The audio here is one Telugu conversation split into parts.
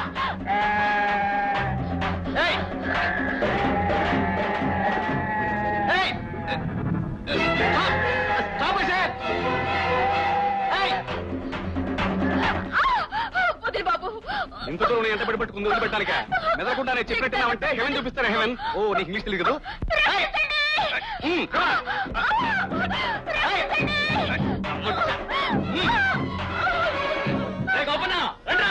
ఏయ్! ఏయ్! స్టాప్! Stop I say! ఏయ్! వదిలి బాబు ఇంత దూరం ఎంత పడిపెట్టుకుంది వదిలిపెట్టాలిక మెదలకుండా నేను చెప్పినట్టున్నావంటే హెవెన్ చూపిస్తాను హెవెన్ ఓ నీకు ఇంగ్లీష్ తెలియదు కదా ఏయ్! ఉమ్, come on. ఏయ్! ఉమ్. ఏయ్, గోపన్న, రండ్రా.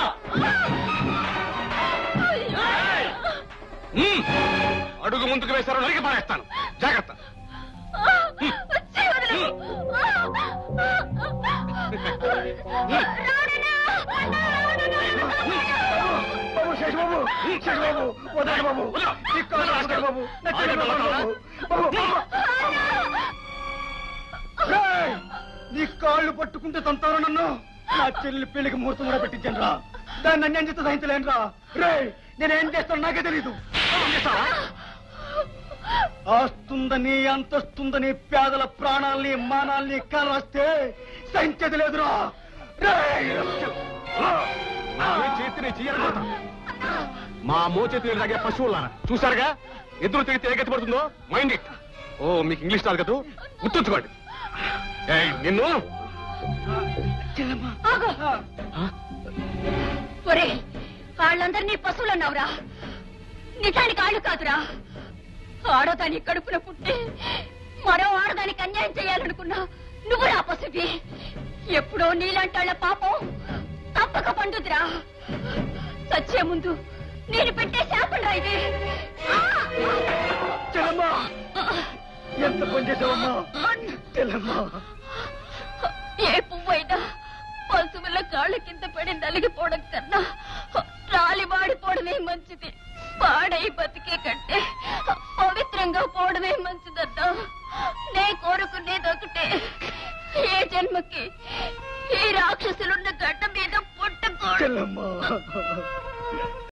ఏయ్! ఉమ్. అడుగు ముందుకు వేశారో నరికి పారేస్తాను జాగ్రత్త వచ్చి వదిలి బాబు శేషబాబు శేషబాబు వదలండి బాబు ఈ కాళ్ళు వదలండి బాబు నా చెల్లి వదలండి బాబు. బాబు, బాబు. ఏయ్! నీ కాళ్ళు పట్టుకుంటే తంతారు నన్ను నా చెల్లి పెళ్లికి ముహూర్తం కూడా పెట్టించాను రా దాన్ని అన్యాయం చేస్తే సహించలేను రా రే నేనేం చేస్తాను నాకే తెలీదు ఆస్తుందని అంతస్తుందని పేదల ప్రాణాల్ని మానాల్ని కాలవస్తే సహించేది లేదురా రేయ్! నా చేతిని చీరగొడతా మా మో చేతి తాగే పశువులారా చూసారుగా ఎదురు తిరిగితే ఏ గతి పడుతుందో మైండ్ ఇట్ ఓ మీకు ఇంగ్లీష్ రాదు కదా గుర్తుంచుకోండి ఏయ్, నిన్ను ఒరే వాళ్ళందరినీ పశువులు అన్నావురా నిజానికి ఆళ్ళు కాదురా ఆడదాని కడుపున పుట్టి మరో ఆడదానికి అన్యాయం చేయాలనుకున్నా నువ్వు రా పశువి ఎప్పుడో నీలాంటాళ్ల పాపం తప్పక పండుద్రా సచ్చే ముందు నేను పెట్టే శాపం రా ఇది చెల్లమ్మా ఎంత పని చేసావమ్మా చెల్లమ్మా ఏ పువ్వైనా పశువుల కాళ్ళ కింద పడి నలిగిపోవడం కన్నా రాలి వాడిపోవడమే మంచిది పాడై బతికే కంటే పవిత్రంగా పోవడమే మంచిదన్నా నే కోరుకునేదొకటే ఏ జన్మకి ఈ రాక్షసులున్న గడ్డ మీద పుట్టకూడదు చెల్లమ్మా